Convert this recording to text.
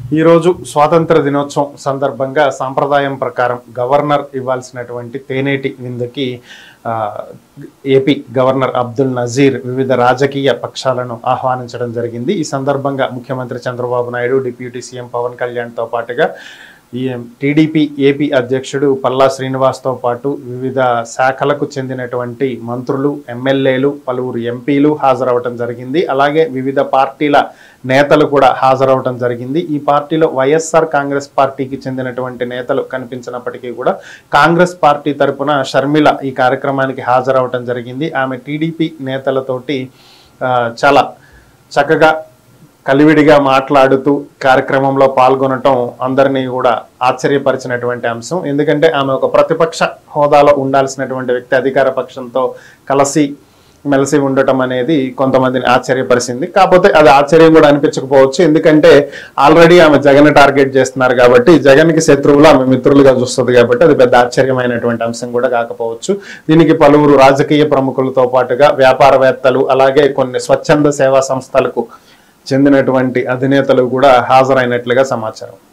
ఈరోజు స్వాతంత్ర దినోత్సవం సందర్భంగా సాంప్రదాయం ప్రకారం గవర్నర్ ఇవ్వాల్సినటువంటి తేనేటి విందుకి ఆ, ఏపీ గవర్నర్ అబ్దుల్ నజీర్ వివిధ రాజకీయ పక్షాలను ఆహ్వానించడం జరిగింది ఈ సందర్భంగా ముఖ్యమంత్రి చంద్రబాబు నాయుడు డిప్యూటీ సీఎం పవన్ కళ్యాణ్తో పాటుగా ఈ టీడీపీ ఏపీ అధ్యక్షుడు పల్లా శ్రీనివాస్తో పాటు వివిధ శాఖలకు చెందినటువంటి మంత్రులు ఎమ్మెల్యేలు పలువురు ఎంపీలు హాజరవటం జరిగింది అలాగే వివిధ పార్టీల నేతలు కూడా హాజరవటం జరిగింది ఈ పార్టీలో వైఎస్ఆర్ కాంగ్రెస్ పార్టీకి చెందినటువంటి నేతలు కనిపించినప్పటికీ కూడా కాంగ్రెస్ పార్టీ తరపున షర్మిల ఈ కార్యక్రమానికి హాజరవటం జరిగింది ఆమె టీడీపీ నేతలతోటి ఆ, చాలా చక్కగా కలివిడిగా మాట్లాడుతూ కార్యక్రమంలో పాల్గొనటం అందరినీ కూడా ఆశ్చర్యపరిచినటువంటి అంశం ఎందుకంటే ఆమె ఒక ప్రతిపక్ష హోదాలో ఉండాల్సినటువంటి వ్యక్తి అధికార పక్షంతో కలిసి మెలిసి ఉండటం అనేది కొంతమందిని ఆశ్చర్యపరిచింది కాకపోతే అది ఆశ్చర్యం కూడా అనిపించకపోవచ్చు ఎందుకంటే ఆల్రెడీ ఆమె జగన్ టార్గెట్ చేస్తున్నారు కాబట్టి జగన్కి శత్రువులు ఆమె మిత్రులుగా చూస్తుంది కాబట్టి అది పెద్ద ఆశ్చర్యమైనటువంటి అంశం కూడా కాకపోవచ్చు దీనికి పలువురు రాజకీయ ప్రముఖులతో పాటుగా వ్యాపారవేత్తలు అలాగే కొన్ని స్వచ్ఛంద సేవా సంస్థలకు చెందినటువంటి అధినేతలు కూడా హాజరైనట్లుగా సమాచారం